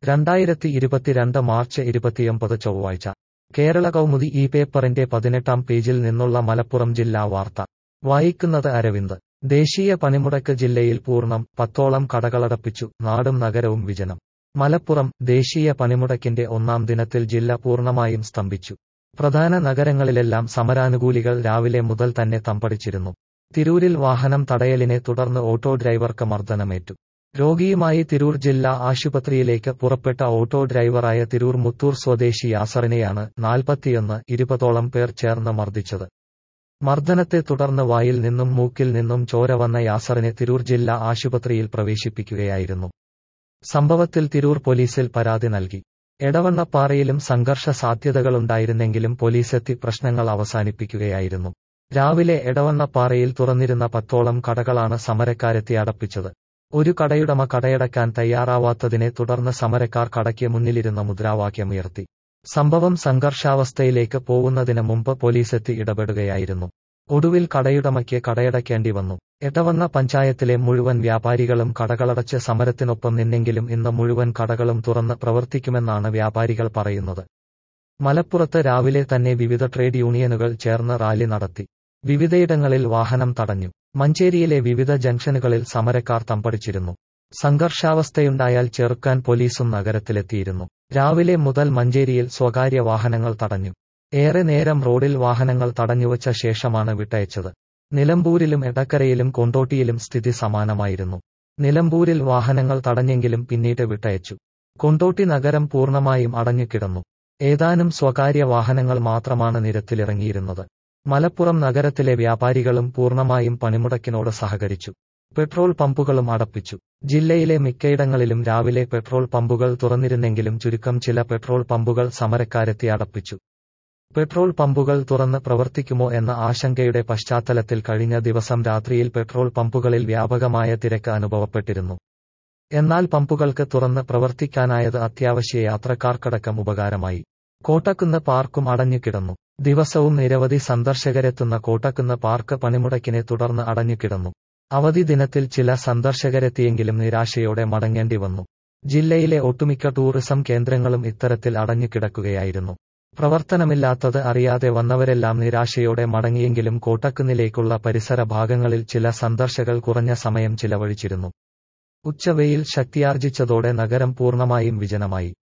രണ്ടായിരത്തി ഇരുപത്തിരണ്ട് മാർച്ച് ഇരുപത്തിയൊമ്പത് ചൊവ്വാഴ്ച കേരള കൗമുദി ഈ പേപ്പറിന്റെ പതിനെട്ടാം പേജിൽ നിന്നുള്ള മലപ്പുറം ജില്ലാ വാർത്ത വായിക്കുന്നത് അരവിന്ദ് ദേശീയ പണിമുടക്ക് ജില്ലയിൽ പൂർണ്ണം പത്തോളം കടകളടപ്പിച്ചു നാടും നഗരവും വിജനം മലപ്പുറം ദേശീയ പണിമുടക്കിന്റെ ഒന്നാം ദിനത്തിൽ ജില്ല പൂർണ്ണമായും സ്തംഭിച്ചു പ്രധാന നഗരങ്ങളിലെല്ലാം സമരാനുകൂലികൾ രാവിലെ മുതൽ തന്നെ തമ്പടിച്ചിരുന്നു തിരൂരിൽ വാഹനം തടയലിനെ തുടർന്ന് ഓട്ടോ ഡ്രൈവർക്ക് മർദ്ദനമേറ്റു രോഗിയുമായി തിരൂർ ജില്ലാ ആശുപത്രിയിലേക്ക് പുറപ്പെട്ട ഓട്ടോ ഡ്രൈവറായ തിരൂർ മുത്തൂർ സ്വദേശി യാസറിനെയാണ് നാൽപ്പത്തിയൊന്ന് ഇരുപതോളം പേർ ചേർന്ന് മർദ്ദിച്ചത് മർദ്ദനത്തെ തുടർന്ന് വായിൽ നിന്നും മൂക്കിൽ നിന്നും ചോര വന്ന യാസറിനെ തിരൂർ ജില്ലാ ആശുപത്രിയിൽ പ്രവേശിപ്പിക്കുകയായിരുന്നു സംഭവത്തിൽ തിരൂർ പോലീസിൽ പരാതി നൽകി എടവണ്ണപ്പാറയിലും സംഘർഷ സാധ്യതകളുണ്ടായിരുന്നെങ്കിലും പോലീസെത്തി പ്രശ്നങ്ങൾ അവസാനിപ്പിക്കുകയായിരുന്നു രാവിലെ എടവണ്ണപ്പാറയിൽ തുറന്നിരുന്ന പത്തോളം കടകളാണ് സമരക്കാരെത്തി അടപ്പിച്ചത് ഒരു കടയുടമ കടയടക്കാൻ തയ്യാറാവാത്തതിനെ തുടർന്ന് സമരക്കാർ കടയ്ക്ക് മുന്നിലിരുന്ന മുദ്രാവാക്യമുയർത്തി സംഭവം സംഘർഷാവസ്ഥയിലേക്ക് പോകുന്നതിന് മുമ്പ് പോലീസെത്തി ഇടപെടുകയായിരുന്നു ഒടുവിൽ കടയുടമയ്ക്ക് കടയടയ്ക്കേണ്ടി വന്നു എടവണ്ണ പഞ്ചായത്തിലെ മുഴുവൻ വ്യാപാരികളും കടകളടച്ച് സമരത്തിനൊപ്പം നിന്നെങ്കിലും ഇന്ന് മുഴുവൻ കടകളും തുറന്ന് പ്രവർത്തിക്കുമെന്നാണ് വ്യാപാരികൾ പറയുന്നത് മലപ്പുറത്ത് രാവിലെ തന്നെ വിവിധ ട്രേഡ് യൂണിയനുകൾ ചേർന്ന് റാലി നടത്തി വിവിധയിടങ്ങളിൽ വാഹനം തടഞ്ഞു മഞ്ചേരിയിലെ വിവിധ ജംഗ്ഷനുകളിൽ സമരക്കാർ തമ്പടിച്ചിരുന്നു സംഘർഷാവസ്ഥയുണ്ടായാൽ ചെറുക്കാൻ പോലീസും നഗരത്തിലെത്തിയിരുന്നു രാവിലെ മുതൽ മഞ്ചേരിയിൽ സ്വകാര്യ വാഹനങ്ങൾ തടഞ്ഞു ഏറെ നേരം റോഡിൽ വാഹനങ്ങൾ തടഞ്ഞുവച്ച ശേഷമാണ് വിട്ടയച്ചത് നിലമ്പൂരിലും എടക്കരയിലും കൊണ്ടോട്ടിയിലും സ്ഥിതി സമാനമായിരുന്നു നിലമ്പൂരിൽ വാഹനങ്ങൾ തടഞ്ഞെങ്കിലും പിന്നീട് വിട്ടയച്ചു കൊണ്ടോട്ടി നഗരം പൂർണ്ണമായും അടഞ്ഞുകിടന്നു ഏതാനും സ്വകാര്യ വാഹനങ്ങൾ മാത്രമാണ് നിരത്തിലിറങ്ങിയിരുന്നത് മലപ്പുറം നഗരത്തിലെ വ്യാപാരികളും പൂർണ്ണമായും പണിമുടക്കിനോട് സഹകരിച്ചു പെട്രോൾ പമ്പുകളും അടപ്പിച്ചു ജില്ലയിലെ മിക്കയിടങ്ങളിലും രാവിലെ പെട്രോൾ പമ്പുകൾ തുറന്നിരുന്നെങ്കിലും ചുരുക്കം ചില പെട്രോൾ പമ്പുകൾ സമരക്കാരെത്തി അടപ്പിച്ചു പെട്രോൾ പമ്പുകൾ തുറന്ന് പ്രവർത്തിക്കുമോ എന്ന ആശങ്കയുടെ പശ്ചാത്തലത്തിൽ കഴിഞ്ഞ ദിവസം രാത്രിയിൽ പെട്രോൾ പമ്പുകളിൽ വ്യാപകമായ തിരക്ക് അനുഭവപ്പെട്ടിരുന്നു എന്നാൽ പമ്പുകൾക്ക് തുറന്ന് പ്രവർത്തിക്കാനായത് അത്യാവശ്യ യാത്രക്കാർക്കടക്കം ഉപകാരമായി കോട്ടക്കുന്ന് പാർക്കും അടഞ്ഞുകിടന്നു ദിവസവും നിരവധി സന്ദർശകരെത്തുന്ന കോട്ടക്കുന്ന് പാർക്ക് പണിമുടക്കിനെ തുടർന്ന് അടഞ്ഞുകിടന്നു അവധി ദിനത്തിൽ ചില സന്ദർശകരെത്തിയെങ്കിലും നിരാശയോടെ മടങ്ങേണ്ടി വന്നു ജില്ലയിലെ ഒട്ടുമിക്ക ടൂറിസം കേന്ദ്രങ്ങളും ഇത്തരത്തിൽ അടഞ്ഞുകിടക്കുകയായിരുന്നു പ്രവർത്തനമില്ലാത്തത് അറിയാതെ വന്നവരെല്ലാം നിരാശയോടെ മടങ്ങിയെങ്കിലും കോട്ടക്കുന്നിലേക്കുള്ള പരിസര ഭാഗങ്ങളിൽ ചില സന്ദർശകർ കുറഞ്ഞ സമയം ചിലവഴിച്ചിരുന്നു ഉച്ചവെയിൽ ശക്തിയാർജിച്ചതോടെ നഗരം പൂർണ്ണമായും വിജനമായി